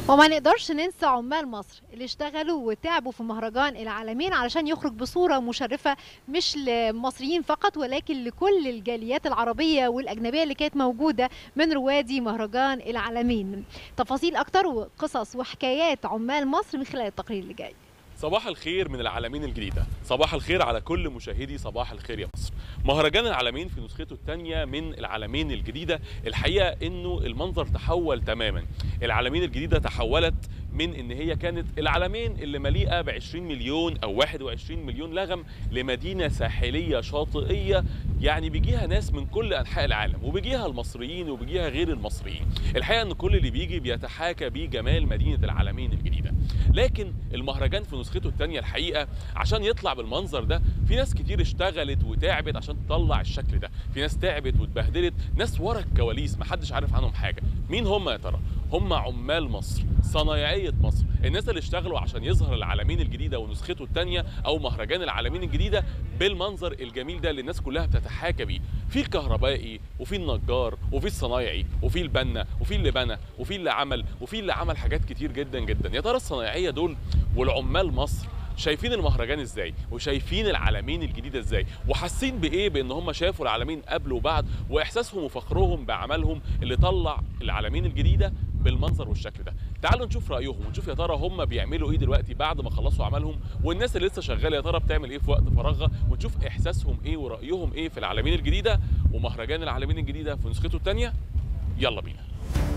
وما نقدرش ننسى عمال مصر اللي اشتغلوا وتعبوا في مهرجان العالمين علشان يخرج بصورة مشرفة مش لمصريين فقط ولكن لكل الجاليات العربية والأجنبية اللي كانت موجودة من روادي مهرجان العالمين تفاصيل أكتر وقصص وحكايات عمال مصر من خلال التقرير اللي جاي صباح الخير من العالمين الجديدة صباح الخير على كل مشاهدي صباح الخير يا مصر مهرجان العالمين في نسخته الثانية من العالمين الجديدة الحقيقة انه المنظر تحول تماما العالمين الجديدة تحولت من ان هي كانت العالمين اللي مليئة ب 20 مليون او 21 مليون لغم لمدينة ساحلية شاطئية يعني بيجيها ناس من كل انحاء العالم وبيجيها المصريين وبيجيها غير المصريين الحقيقة ان كل اللي بيجي بيتحاكى بجمال مدينة العالمين الجديدة لكن المهرجان في نسخته الثانيه الحقيقه عشان يطلع بالمنظر ده في ناس كتير اشتغلت وتعبت عشان تطلع الشكل ده في ناس تعبت واتبهدلت ناس ورا الكواليس محدش عارف عنهم حاجه مين هم يا ترى هم عمال مصر صنايعيه مصر الناس اللي اشتغلوا عشان يظهر العالمين الجديده ونسخته الثانيه او مهرجان العالمين الجديده بالمنظر الجميل ده اللي الناس كلها بتتحاكى بيه في الكهربائي وفي النجار وفي الصنايعي وفي البنا وفي اللي بنى وفي اللي عمل وفي اللي عمل حاجات كتير جدا جدا يا ترى الصنايعيه دول والعمال مصر شايفين المهرجان ازاي وشايفين العالمين الجديده ازاي وحاسين بايه بان هم شافوا العالمين قبل وبعد واحساسهم وفخرهم بعملهم اللي طلع العالمين الجديده بالمنظر والشكل ده تعالوا نشوف رايهم ونشوف يا ترى هم بيعملوا ايه دلوقتي بعد ما خلصوا عملهم والناس اللي لسه شغاله يا ترى بتعمل ايه في وقت فراغها ونشوف احساسهم ايه ورايهم ايه في العالمين الجديده ومهرجان العالمين الجديده في نسخته الثانيه يلا بينا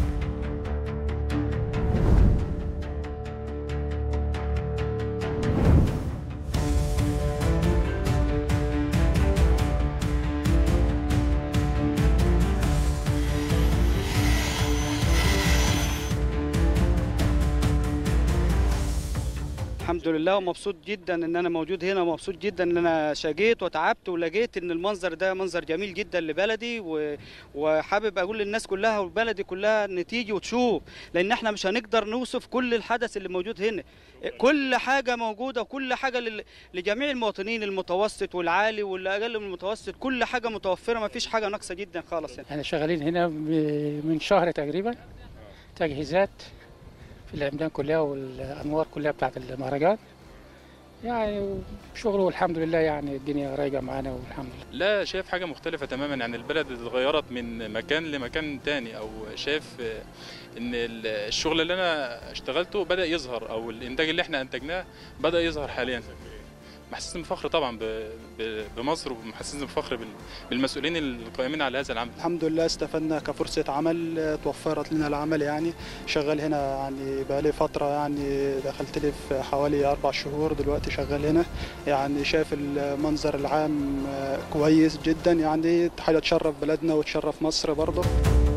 الحمد لله ومبسوط جدا ان انا موجود هنا ومبسوط جدا ان انا شقيت وتعبت ولقيت ان المنظر ده منظر جميل جدا لبلدي و... وحابب اقول للناس كلها وبلدي كلها ان تيجي وتشوف لان احنا مش هنقدر نوصف كل الحدث اللي موجود هنا كل حاجه موجوده وكل حاجه لل... لجميع المواطنين المتوسط والعالي واللي اقل من المتوسط كل حاجه متوفره ما فيش حاجه ناقصه جدا خالص يعني. احنا شغالين هنا من شهر تقريبا تجهيزات في العمدان كلها والانوار كلها بتاعت المهرجان يعني شغله والحمد لله يعني الدنيا رايقه معانا والحمد لله لا شايف حاجه مختلفه تماما يعني البلد اتغيرت من مكان لمكان تاني او شايف ان الشغل اللي انا اشتغلته بدا يظهر او الانتاج اللي احنا انتجناه بدا يظهر حاليا محسسني بفخر طبعا بمصر ومحسسني بفخر بالمسؤولين القائمين على هذا العمل الحمد لله استفدنا كفرصة عمل توفرت لنا العمل يعني شغال هنا يعني بقالي فترة يعني دخلت لي في حوالي أربع شهور دلوقتي شغال هنا يعني شايف المنظر العام كويس جدا يعني حاجة تشرف بلدنا وتشرف مصر برضه